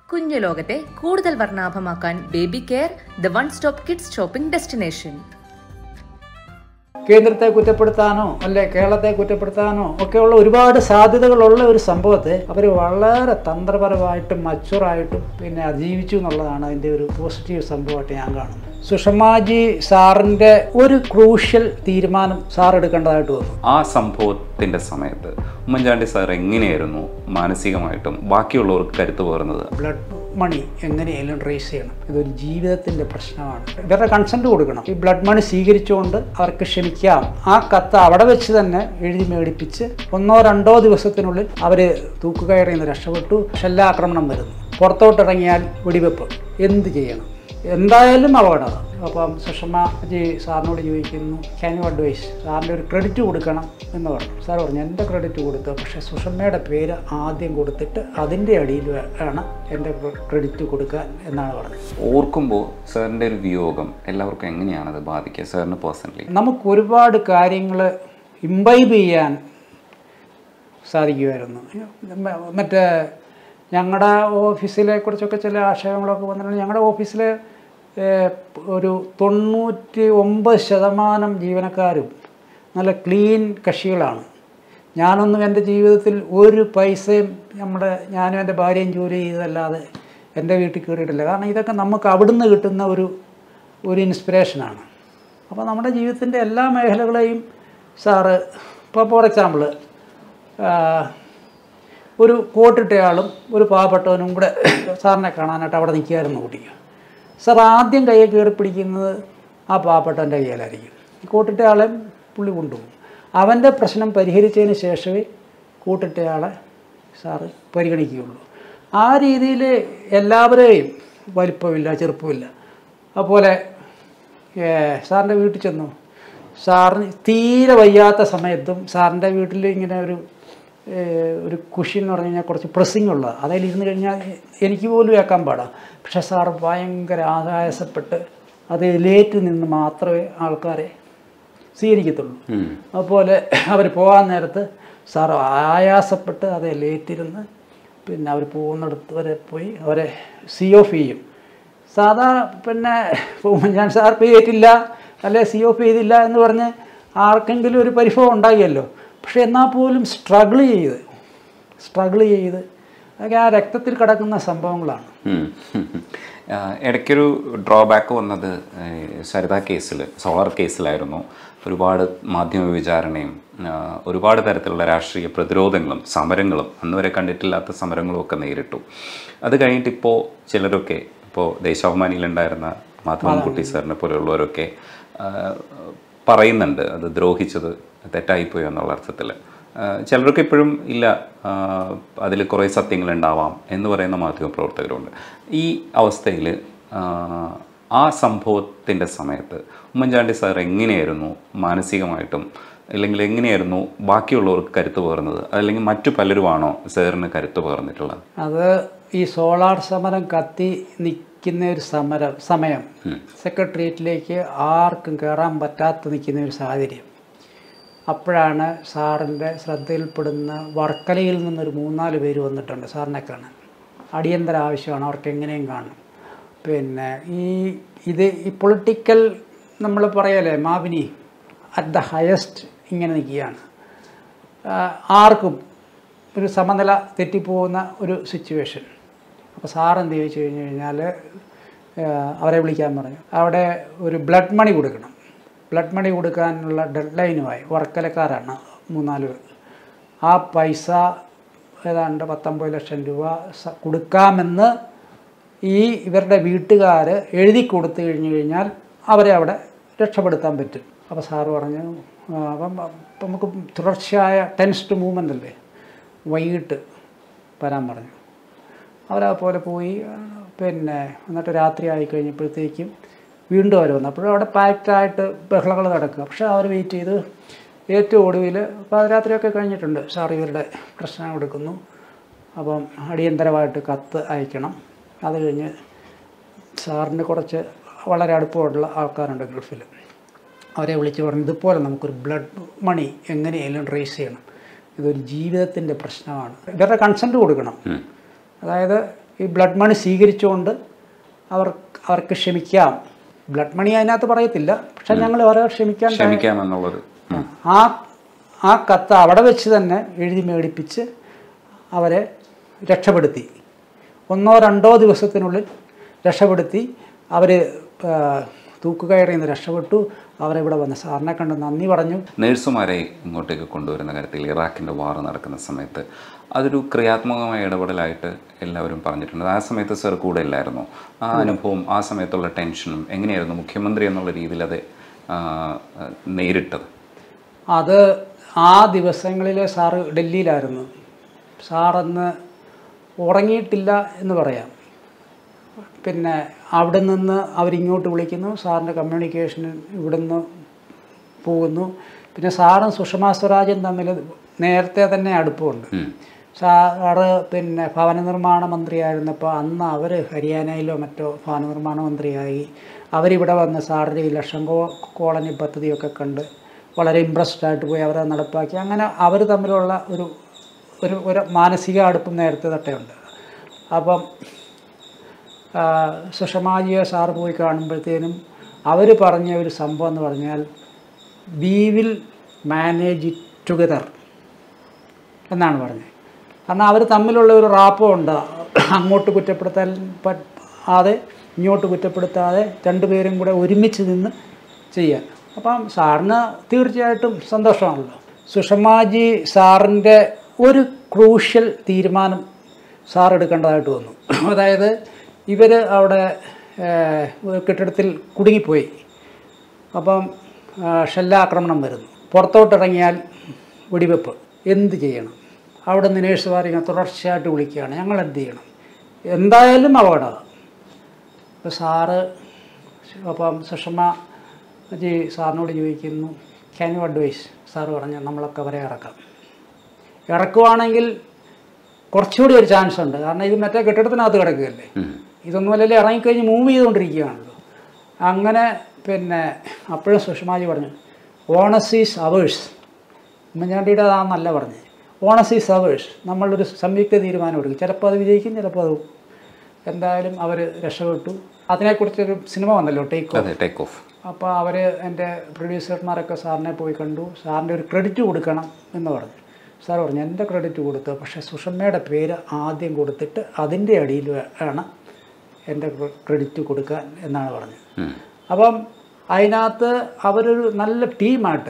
കുഞ്ഞു ലോകത്തെ കൂടുതൽ വർണ്ണാഭമാക്കാൻ baby care the one stop kids shopping destination കേന്ദ്രത്തെ കുറ്റപ്പെടുത്താനോ അല്ലെ കേരളത്തെ കുറ്റപ്പെടുത്താനോ ഒക്കെയുള്ള ഒരുപാട് സാധ്യതകളുള്ള ഒരു സംഭവത്തെ അവർ വളരെ തന്ത്രപരമായിട്ടും മച്ചുറായിട്ടും പിന്നെ അതിജീവിച്ചു എന്നുള്ളതാണ് അതിൻ്റെ ഒരു പോസിറ്റീവ് സംഭവമായിട്ട് ഞാൻ കാണുന്നത് സുഷമാജി സാറിൻ്റെ ഒരു ക്രൂഷ്യൽ തീരുമാനം സാർ എടുക്കേണ്ടതായിട്ട് വന്നു ആ സംഭവത്തിൻ്റെ സമയത്ത് ഉമ്മൻചാണ്ടി സാർ എങ്ങനെയായിരുന്നു മാനസികമായിട്ടും ബാക്കിയുള്ളവർക്ക് കരുത്ത് പകർന്നത് ബ്ലഡ് മണി എങ്ങനെയെങ്കിലും ട്രേസ് ചെയ്യണം ഇതൊരു ജീവിതത്തിൻ്റെ പ്രശ്നമാണ് ഇവരുടെ കൺസെൻറ്റ് കൊടുക്കണം ഈ ബ്ലഡ് മണി സ്വീകരിച്ചുകൊണ്ട് അവർക്ക് ക്ഷമിക്കാം ആ കത്ത് അവിടെ വെച്ച് തന്നെ എഴുതി മേടിപ്പിച്ച് ഒന്നോ രണ്ടോ ദിവസത്തിനുള്ളിൽ അവർ തൂക്കുകയറിൽ നിന്ന് രക്ഷപ്പെട്ടു ഷെല്ലാക്രമണം വരുന്നു പുറത്തോട്ടിറങ്ങിയാൽ വെടിവെപ്പ് എന്ത് ചെയ്യണം എന്തായാലും അപകടമാണ് അപ്പം സുഷമ ജി സാറിനോട് ചോദിക്കുന്നു ക്യാൻ യു അഡ്വൈസ് സാറിൻ്റെ ഒരു ക്രെഡിറ്റ് കൊടുക്കണം എന്ന് പറഞ്ഞു സാർ പറഞ്ഞു എൻ്റെ ക്രെഡിറ്റ് കൊടുത്തു പക്ഷേ സുഷമയുടെ പേര് ആദ്യം കൊടുത്തിട്ട് അതിൻ്റെ അടിയിൽ ആണ് എൻ്റെ ക്രെഡിറ്റ് കൊടുക്കാൻ എന്നാണ് പറഞ്ഞത് ഓർക്കുമ്പോൾ സാറിൻ്റെ ഒരു വിയോഗം എല്ലാവർക്കും എങ്ങനെയാണത് ബാധിക്കുക സാറിന് പേഴ്സണലി നമുക്ക് ഒരുപാട് കാര്യങ്ങൾ ഇമ്പൈബ് ചെയ്യാൻ സാധിക്കുമായിരുന്നു മ- മറ്റേ ഞങ്ങളുടെ ഓഫീസിലെ കുറിച്ചൊക്കെ ചില ആശയങ്ങളൊക്കെ വന്നിട്ടുണ്ട് ഞങ്ങളുടെ ഓഫീസിൽ ഒരു തൊണ്ണൂറ്റി ഒമ്പത് ശതമാനം ജീവനക്കാരും നല്ല ക്ലീൻ കക്ഷികളാണ് ഞാനൊന്നും എൻ്റെ ജീവിതത്തിൽ ഒരു പൈസയും നമ്മുടെ ഞാനും എൻ്റെ ഭാര്യയും ജോലി ചെയ്തതല്ലാതെ എൻ്റെ വീട്ടിൽ കയറിയിട്ടില്ല കാരണം ഇതൊക്കെ നമുക്ക് അവിടുന്ന് കിട്ടുന്ന ഒരു ഒരു ഇൻസ്പിറേഷനാണ് അപ്പോൾ നമ്മുടെ ജീവിതത്തിൻ്റെ എല്ലാ മേഖലകളെയും സാറ് ഇപ്പോൾ ഫോർ എക്സാമ്പിൾ ഒരു കോട്ടിട്ടയാളും ഒരു പാവപ്പെട്ടവനും കൂടെ സാറിനെ കാണാനായിട്ട് അവിടെ നിൽക്കുകയായിരുന്നു കുട്ടിക്ക് സാർ ആദ്യം കയ്യെ കയറി പിടിക്കുന്നത് ആ പാവപ്പെട്ടവൻ്റെ കയ്യിലായിരിക്കും ഈ കോട്ടിട്ടയാളെ പുള്ളി കൊണ്ടുപോകും അവൻ്റെ പ്രശ്നം പരിഹരിച്ചതിന് ശേഷമേ കൂട്ടിട്ടയാളെ സാറ് പരിഗണിക്കുകയുള്ളൂ ആ രീതിയിൽ എല്ലാവരെയും വലിപ്പമില്ല ചെറുപ്പമില്ല അതുപോലെ ഏ, സാറിൻ്റെ വീട്ടിൽ ചെന്നു സാറിന് തീരെ വയ്യാത്ത സമയത്തും സാറിൻ്റെ വീട്ടിൽ ഇങ്ങനെ ഒരു ഏ, ഒരു കുഷി എന്ന് പറഞ്ഞു കഴിഞ്ഞാൽ കുറച്ച് പ്രസ്സിങ് ഉള്ളത് അതിലിരുന്ന് കഴിഞ്ഞാൽ എനിക്ക് പോലും കേൾക്കാൻ പാടാം പക്ഷെ സാർ ഭയങ്കര ആകായസപ്പെട്ട് അത് ലേറ്റ് നിന്ന് മാത്രമേ ആൾക്കാരെ സ്വീകരിക്കത്തുള്ളൂ അതുപോലെ അവർ പോകാൻ നേരത്ത് സാർ ആയാസപ്പെട്ട് അതേ ലേറ്റിരുന്ന് പിന്നെ അവർ പോകുന്നിടത്ത് വരെ പോയി അവരെ സി ഓഫ് ചെയ്യും സാധാ പിന്നെ ഞാൻ സാർ പേ ചെയ്തിട്ടില്ല അല്ലെ സി ഓഫ് ചെയ്തില്ല എന്ന് പറഞ്ഞ് ആർക്കെങ്കിലും ഒരു പരിഭവം ഉണ്ടാകിയല്ലോ പക്ഷെ എന്നാൽ പോലും സ്ട്രഗിൾ ചെയ്ത് സ്ട്രഗിൾ ചെയ്ത് അതൊക്കെ ആ രക്തത്തിൽ കിടക്കുന്ന സംഭവങ്ങളാണ് ഉം. ആ, ഇടയ്ക്കൊരു ഡ്രോബാക്ക് വന്നത് ഏ, സരിത കേസിൽ സോളാർ കേസിലായിരുന്നു ഒരുപാട് മാധ്യമ വിചാരണയും ആ, ഒരുപാട് തരത്തിലുള്ള രാഷ്ട്രീയ പ്രതിരോധങ്ങളും സമരങ്ങളും അന്ന് വരെ കണ്ടിട്ടില്ലാത്ത സമരങ്ങളും ഒക്കെ നേരിട്ടു അത് കഴിഞ്ഞിട്ട് ഇപ്പോൾ ചിലരൊക്കെ ഇപ്പോൾ ദേശാഭിമാനിയിലുണ്ടായിരുന്ന മാധവൻകുട്ടി സാറിനെ പോലെയുള്ളവരൊക്കെ ആ, പറയുന്നുണ്ട് അത് ദ്രോഹിച്ചത് തെറ്റായിപ്പോയി എന്നുള്ള അർത്ഥത്തിൽ ചിലർക്ക് ഇപ്പോഴും ഇല്ല അതിൽ കുറേ സത്യങ്ങളുണ്ടാവാം എന്ന് പറയുന്ന മാധ്യമപ്രവർത്തകരുണ്ട് ഈ അവസ്ഥയിൽ ആ സംഭവത്തിൻ്റെ സമയത്ത് ഉമ്മൻചാണ്ടി സാർ എങ്ങനെയായിരുന്നു മാനസികമായിട്ടും അല്ലെങ്കിൽ എങ്ങനെയായിരുന്നു ബാക്കിയുള്ളവർക്ക് കരുത്ത് പകർന്നത് അല്ലെങ്കിൽ മറ്റു പലരുമാണോ സാറിന് കരുത്ത് പകർന്നിട്ടുള്ളത് അത് ഈ സോളാർ സമരം കത്തി നിൽക്കുന്ന ഒരു സമരം സമയം സെക്രട്ടേറിയറ്റിലേക്ക് ആർക്കും കയറാൻ പറ്റാത്ത നിൽക്കുന്ന ഒരു സാഹചര്യം അപ്പോഴാണ് സാറിൻ്റെ ശ്രദ്ധയിൽപ്പെടുന്ന വർക്കലയിൽ നിന്നൊരു മൂന്നാല് പേര് വന്നിട്ടുണ്ട് സാറിനെ കാണാൻ അടിയന്തര ആവശ്യമാണ് അവർക്ക് എങ്ങനെയും കാണണം പിന്നെ ഈ ഇത് ഈ പൊളിറ്റിക്കൽ നമ്മൾ പറയല്ലേ മാവിനി അറ്റ് ദ ഹയസ്റ്റ് ഇങ്ങനെ നിൽക്കുകയാണ് ആ, ആർക്കും ഒരു സമനില തെറ്റിപ്പോകുന്ന ഒരു സിറ്റുവേഷൻ അപ്പോൾ സാർ എന്ത് ചോദിച്ചു കഴിഞ്ഞ് കഴിഞ്ഞാൽ അവരെ വിളിക്കാൻ പറഞ്ഞു അവിടെ ഒരു ബ്ലഡ് മണി കൊടുക്കണം ബ്ലഡ് മണി കൊടുക്കാനുള്ള ഡെഡ് ലൈനുമായി വർക്കലക്കാരാണ് മൂന്നാല് പേർ ആ പൈസ ഏതാണ്ട് പത്തൊമ്പത് ലക്ഷം രൂപ സ- കൊടുക്കാമെന്ന് ഈ ഇവരുടെ വീട്ടുകാർ എഴുതി കൊടുത്തു കഴിഞ്ഞു കഴിഞ്ഞാൽ അവരെ അവിടെ രക്ഷപ്പെടുത്താൻ പറ്റും അപ്പോൾ സാറ് പറഞ്ഞു "ആ, അപ്പം അപ്പം നമുക്ക് തുടർച്ചയായ ടെൻസ്ഡ് മൂവ്മെൻ്റ് അല്ലേ വൈകിട്ട് വരാൻ പറഞ്ഞു അവരെ പോലെ പോയി ആ, പിന്നെ എന്നിട്ട് രാത്രി ആയി കഴിഞ്ഞപ്പോഴത്തേക്കും വീണ്ടും അവർ വന്നു അപ്പോഴും അവിടെ പാക്റ്റായിട്ട് ബഹളങ്ങൾ നടക്കുക പക്ഷേ അവർ വെയിറ്റ് ചെയ്ത് ഏറ്റവും ഒടുവിൽ പാതിരാത്രിയൊക്കെ കഴിഞ്ഞിട്ടുണ്ട് സാർ ഇവരുടെ പ്രശ്നം എടുക്കുന്നു അപ്പം അടിയന്തരമായിട്ട് കത്ത് അയക്കണം അത് കഴിഞ്ഞ് സാറിന് കുറച്ച് വളരെ അടുപ്പമുള്ള ആൾക്കാരുണ്ട് ഗൾഫിൽ അവരെ വിളിച്ച് പറഞ്ഞു ഇതുപോലെ നമുക്കൊരു ബ്ലഡ് മണി എങ്ങനെയെങ്കിലും ട്രേസ് ചെയ്യണം ഇതൊരു ജീവിതത്തിൻ്റെ പ്രശ്നമാണ് ഇവരുടെ കൺസെൻറ്റ് കൊടുക്കണം അതായത് ഈ ബ്ലഡ് മണി സ്വീകരിച്ചുകൊണ്ട് അവർ അവർക്ക് ക്ഷമിക്കാം ബ്ലഡ് മണി അതിനകത്ത് പറയത്തില്ല പക്ഷെ ഞങ്ങൾ അവരെ ക്ഷമിക്കാൻ തയ്യാ- ക്ഷമിക്കാമെന്നുള്ളൊരു ഉം. ആ ആ കത്ത് അവിടെ വെച്ച് തന്നെ എഴുതി മേടിപ്പിച്ച് അവരെ രക്ഷപ്പെടുത്തി ഒന്നോ രണ്ടോ ദിവസത്തിനുള്ളിൽ രക്ഷപ്പെടുത്തി അവർ തൂക്കുകയറിൽ നിന്ന് രക്ഷപ്പെട്ടു അവരിവിടെ വന്ന് സാറിനെ കണ്ട് നന്ദി പറഞ്ഞു നേഴ്സുമാരെ ഇങ്ങോട്ടേക്ക് കൊണ്ടുവരുന്ന കാര്യത്തിൽ ഇറാഖിൻ്റെ വാർ നടക്കുന്ന സമയത്ത് അതൊരു ക്രിയാത്മകമായ ഇടപെടലായിട്ട് എല്ലാവരും പറഞ്ഞിട്ടുണ്ട് ആ സമയത്ത് സർ കൂടെ ഇല്ലായിരുന്നു ആ അനുഭവം ആ സമയത്തുള്ള ടെൻഷനും എങ്ങനെയായിരുന്നു മുഖ്യമന്ത്രി എന്നുള്ള രീതിയിൽ അത് ആ, നേരിട്ടത് അത് ആ ദിവസങ്ങളിൽ സാറ് ഡൽഹിയിലായിരുന്നു സാറന്ന് ഉറങ്ങിയിട്ടില്ല എന്ന് പറയാം പിന്നെ അവിടെ നിന്ന് അവരിങ്ങോട്ട് വിളിക്കുന്നു സാറിൻ്റെ കമ്മ്യൂണിക്കേഷന് ഇവിടുന്ന് പോകുന്നു പിന്നെ സാറും സുഷമ സ്വരാജും തമ്മിൽ നേരത്തെ തന്നെ അടുപ്പമുണ്ട് ഉം. സാറ് പിന്നെ ഭവന നിർമ്മാണ മന്ത്രിയായിരുന്നപ്പോൾ അന്ന് അവർ ഹരിയാനയിലോ മറ്റോ ഭവന നിർമ്മാണ മന്ത്രിയായി അവരിവിടെ വന്ന് സാറിൻ്റെ ഈ ലക്ഷം കോ കോളനി പദ്ധതിയൊക്കെ കണ്ട് വളരെ ഇമ്പ്രസ്ഡ് ആയിട്ട് പോയി അവരത് നടപ്പാക്കി അങ്ങനെ അവർ തമ്മിലുള്ള ഒരു ഒരു ഒരു മാനസിക അടുപ്പം നേരത്തെ തൊട്ടേ ഉണ്ട് അപ്പം ആ, സുഷമാജിയെ സാറ് പോയി കാണുമ്പോഴത്തേനും അവർ പറഞ്ഞ ഒരു സംഭവം എന്ന് പറഞ്ഞാൽ we will manage it together എന്നാണ് പറഞ്ഞത് കാരണം അവർ തമ്മിലുള്ള ഒരു റാപ്പോ ഉണ്ട് അങ്ങോട്ട് കുറ്റപ്പെടുത്താൻ പറ്റാതെ ഇങ്ങോട്ട് കുറ്റപ്പെടുത്താതെ രണ്ടുപേരും കൂടെ ഒരുമിച്ച് നിന്ന് ചെയ്യാൻ അപ്പം സാറിന് തീർച്ചയായിട്ടും സന്തോഷമാണല്ലോ സുഷമാജി സാറിൻ്റെ ഒരു ക്രൂഷ്യൽ തീരുമാനം സാർ എടുക്കേണ്ടതായിട്ട് വന്നു അതായത് ഇവർ അവിടെ ഏഹ്, ഒരു കെട്ടിടത്തിൽ കുടുങ്ങിപ്പോയി അപ്പം ആ, ഷെല്ലാക്രമണം വരുന്നു പുറത്തോട്ടിറങ്ങിയാൽ വെടിവെപ്പ് എന്ത് ചെയ്യണം അവിടെ നിന്ന് നേഴ്സുമാർ ഇങ്ങനെ തുടർച്ചയായിട്ട് വിളിക്കുകയാണ് ഞങ്ങൾ എന്ത് ചെയ്യണം എന്തായാലും അപകടമാണ് അപ്പോൾ സാറ് അപ്പം സുഷമ ജി സാറിനോട് ചോദിക്കുന്നു ക്യാൻ യു അഡ്വൈസ് സാറ് പറഞ്ഞു നമ്മളൊക്കെ അവരെ ഇറക്കാം ഇറക്കുവാണെങ്കിൽ കുറച്ചുകൂടി ഒരു ചാൻസ് ഉണ്ട് കാരണം ഇത് മറ്റേ കെട്ടിടത്തിനകത്ത് കിടക്കുകയല്ലേ ഉം. ഇതൊന്നുമല്ലല്ലേ ഇറങ്ങിക്കഴിഞ്ഞ് മൂവ് ചെയ്തുകൊണ്ടിരിക്കുകയാണല്ലോ അങ്ങനെ പിന്നെ അപ്പോഴും സുഷമാജി പറഞ്ഞു ഓണസ് ഈസ് അവേഴ്സ് ഉമ്മൻചാണ്ടിയുടെ അതാണെന്നല്ല പറഞ്ഞത് ഓണസ് ഈസ് അവേഴ്സ് നമ്മളൊരു സംയുക്ത തീരുമാനം എടുക്കും ചിലപ്പോൾ അത് വിജയിക്കും ചിലപ്പോൾ അത് എന്തായാലും അവർ രക്ഷപ്പെട്ടു അതിനെക്കുറിച്ചൊരു സിനിമ വന്നല്ലോ ടേക്ക് അതെ ടേക്ക് ഓഫ് അപ്പോൾ അവർ എൻ്റെ പ്രൊഡ്യൂസർമാരൊക്കെ സാറിനെ പോയി കണ്ടു സാറിൻ്റെ ഒരു ക്രെഡിറ്റ് കൊടുക്കണം എന്ന് പറഞ്ഞു സാർ പറഞ്ഞു എൻ്റെ ക്രെഡിറ്റ് കൊടുത്തു പക്ഷേ സുഷമ്മയുടെ പേര് ആദ്യം കൊടുത്തിട്ട് അതിൻ്റെ അടിയിൽ വേണം എൻ്റെ ക്രെഡിറ്റ് കൊടുക്കാൻ എന്നാണ് പറഞ്ഞത് ഉം. അപ്പം അതിനകത്ത് അവരൊരു നല്ല ടീമായിട്ട്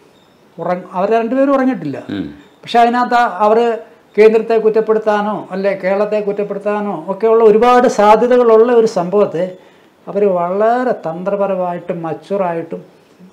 ഉറങ്ങ അവർ രണ്ടുപേരും ഉറങ്ങിയിട്ടില്ല ഉം. പക്ഷെ അതിനകത്ത് അവർ കേന്ദ്രത്തെ കുറ്റപ്പെടുത്താനോ അല്ലെ കേരളത്തെ കുറ്റപ്പെടുത്താനോ ഒക്കെയുള്ള ഒരുപാട് സാധ്യതകളുള്ള ഒരു സംഭവത്തെ അവർ വളരെ തന്ത്രപരമായിട്ടും മച്ചുറായിട്ടും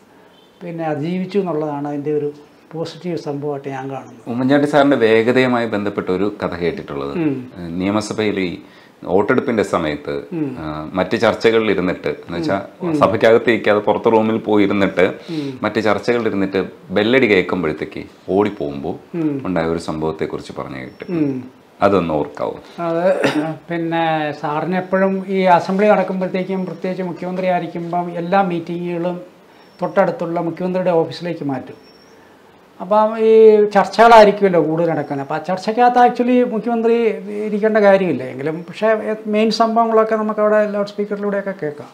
പിന്നെ അതിജീവിച്ചു എന്നുള്ളതാണ് അതിൻ്റെ ഒരു പോസിറ്റീവ് സംഭവമായിട്ട് ഞാൻ കാണുന്നത് ഉമ്മൻചാണ്ടി സാറിന്റെ വേഗതയുമായി ബന്ധപ്പെട്ട ഒരു കഥ കേട്ടിട്ടുള്ളത് നിയമസഭയിൽ ഈ വോട്ടെടുപ്പിന്റെ സമയത്ത് ആ, മറ്റ് ചർച്ചകളിൽ ഇരുന്നിട്ട് എന്ന് വെച്ചാൽ സഭയ്ക്കകത്ത് ഇരിക്കാതെ പുറത്ത് റൂമിൽ പോയി ഇരുന്നിട്ട് മറ്റ് ചർച്ചകളിൽ ഇരുന്നിട്ട് ബെല്ലടി കേൾക്കുമ്പോഴത്തേക്ക് ഓടിപ്പോകുമ്പോൾ ഉണ്ടായ ഒരു സംഭവത്തെ കുറിച്ച് പറഞ്ഞു കേട്ട് അതൊന്ന് ഓർക്കാവും അത് പിന്നെ സാറിന് എപ്പോഴും ഈ അസംബ്ലി നടക്കുമ്പോഴത്തേക്കും പ്രത്യേകിച്ച് മുഖ്യമന്ത്രി ആയിരിക്കുമ്പം എല്ലാ മീറ്റിങ്ങുകളും തൊട്ടടുത്തുള്ള മുഖ്യമന്ത്രിയുടെ ഓഫീസിലേക്ക് മാറ്റും അപ്പം ഈ ചർച്ചകളായിരിക്കുമല്ലോ കൂടുതൽ നടക്കുന്നത് അപ്പോൾ ആ ചർച്ചയ്ക്കകത്ത് ആക്ച്വലി മുഖ്യമന്ത്രി ഇരിക്കേണ്ട കാര്യമില്ല എങ്കിലും പക്ഷേ മെയിൻ സംഭവങ്ങളൊക്കെ നമുക്കവിടെ ലൗഡ് സ്പീക്കറിലൂടെയൊക്കെ കേൾക്കാം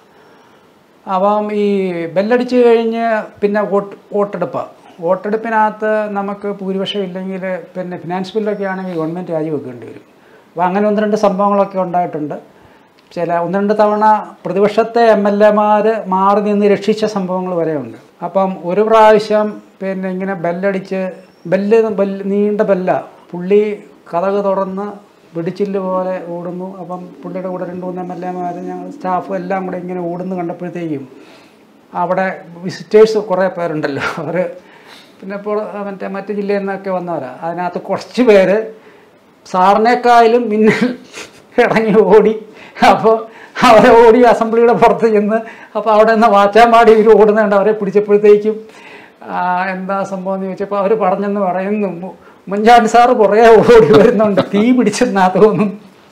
അപ്പം ഈ ബെല്ലടിച്ച് കഴിഞ്ഞ് പിന്നെ വോട്ട് വോട്ടെടുപ്പ് വോട്ടെടുപ്പിനകത്ത് നമുക്ക് ഭൂരിപക്ഷം ഇല്ലെങ്കിൽ പിന്നെ ഫിനാൻസ് ബില്ലൊക്കെ ആണെങ്കിൽ ഗവൺമെൻറ് രാജിവെക്കേണ്ടി വരും അപ്പോൾ അങ്ങനെ ഒന്ന് രണ്ട് സംഭവങ്ങളൊക്കെ ഉണ്ടായിട്ടുണ്ട് ചില ഒന്ന് രണ്ട് തവണ പ്രതിപക്ഷത്തെ എം എൽ എമാർ മാറി നിന്ന് രക്ഷിച്ച സംഭവങ്ങൾ വരെ ഉണ്ട് അപ്പം ഒരു പ്രാവശ്യം പിന്നെ ഇങ്ങനെ ബെല്ലടിച്ച് ബെല്ല് ബെല്ല് നീണ്ട ബെല്ല പുള്ളി കഥക് തുറന്ന് വെടിച്ചില്ല് പോലെ ഓടുന്നു അപ്പം പുള്ളിയുടെ കൂടെ രണ്ട് മൂന്ന് എം എൽ എമാർ ഞങ്ങൾ സ്റ്റാഫും എല്ലാം കൂടെ ഇങ്ങനെ ഓടുന്നു കണ്ടപ്പോഴത്തേക്കും അവിടെ വിസിറ്റേഴ്സ് കുറേ പേരുണ്ടല്ലോ അവർ പിന്നെ ഇപ്പോൾ മറ്റേ മറ്റു ജില്ലയിൽ നിന്നൊക്കെ വന്നവരാ അതിനകത്ത് കുറച്ച് പേര് സാറിനേക്കാളും മിന്നൽ ഇറങ്ങി ഓടി അപ്പോൾ അവരെ ഓടി അസംബ്ലിയുടെ പുറത്ത് ചെന്ന് അപ്പോൾ അവിടെ നിന്ന് വാച്ചാമ്പാടി ഇവർ ഓടുന്നുണ്ട് അവരെ പിടിച്ചപ്പോഴത്തേക്കും ആ, എന്താ സംഭവം എന്ന് ചോദിച്ചപ്പോൾ അവർ പറഞ്ഞെന്ന് പറയുന്നു ഉമ്മ- ഉമ്മൻചാണ്ടി സാറ് കുറേ ഓടി വരുന്നുണ്ട് തീ പിടിച്ചെന്നാ തോന്നുന്നു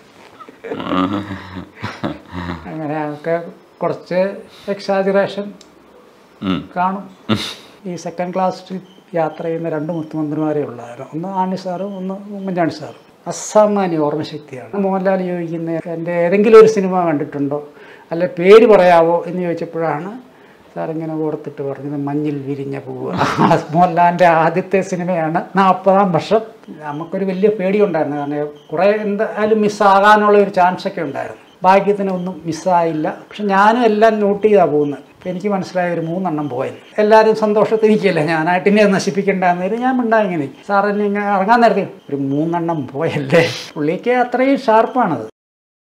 അങ്ങനെ ഒക്കെ കുറച്ച് എക്സാജുറേഷൻ ഉം. കാണും ഈ സെക്കൻഡ് ക്ലാസ് യാത്ര ചെയ്യുന്ന രണ്ട് മുഖ്യമന്ത്രിമാരേ ഉള്ളായിരുന്നു ഒന്ന് ആണി സാറും ഒന്ന് ഉമ്മൻചാണ്ടി സാറും അസാമാന്യ ഓർമ്മശക്തിയാണ് മോഹൻലാൽ ചോദിക്കുന്നത് എൻ്റെ ഏതെങ്കിലും ഒരു സിനിമ കണ്ടിട്ടുണ്ടോ അല്ല പേര് പറയാവോ എന്ന് ചോദിച്ചപ്പോഴാണ് സാർ ഇങ്ങനെ ഓർത്തിട്ട് പറഞ്ഞത് മഞ്ഞിൽ വിരിഞ്ഞ പൂവ് മോഹൻലാലിൻ്റെ ആദ്യത്തെ സിനിമയാണ് നാൽപ്പതാം വർഷം നമുക്കൊരു വലിയ പേടിയുണ്ടായിരുന്നു കാരണം കുറേ എന്തായാലും മിസ്സാകാനുള്ള ഒരു ചാൻസ് ഒക്കെ ഉണ്ടായിരുന്നു ഭാഗ്യത്തിനൊന്നും മിസ്സായില്ല പക്ഷെ ഞാനും എല്ലാം നോട്ട് ചെയ്താണ് പോകുന്നത് അപ്പോൾ എനിക്ക് മനസ്സിലായ ഒരു മൂന്നെണ്ണം പോയെന്ന് എല്ലാവരും സന്തോഷത്തിരിക്കില്ല ഞാനായിട്ട് ഇനി അത് നശിപ്പിക്കേണ്ടെന്ന് കരുതി ഞാൻ മിണ്ടാ ഇങ്ങനെ സാറിന് ഇങ്ങനെ ഇറങ്ങാൻ നേരത്തെ ഒരു മൂന്നെണ്ണം പോയല്ലേ പുള്ളിക്ക് അത്രയും ഷാർപ്പാണത്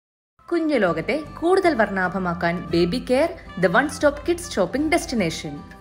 കുഞ്ഞു ലോകത്തെ കൂടുതൽ വർണ്ണാഭമാക്കാൻ baby care the one stop kids shopping destination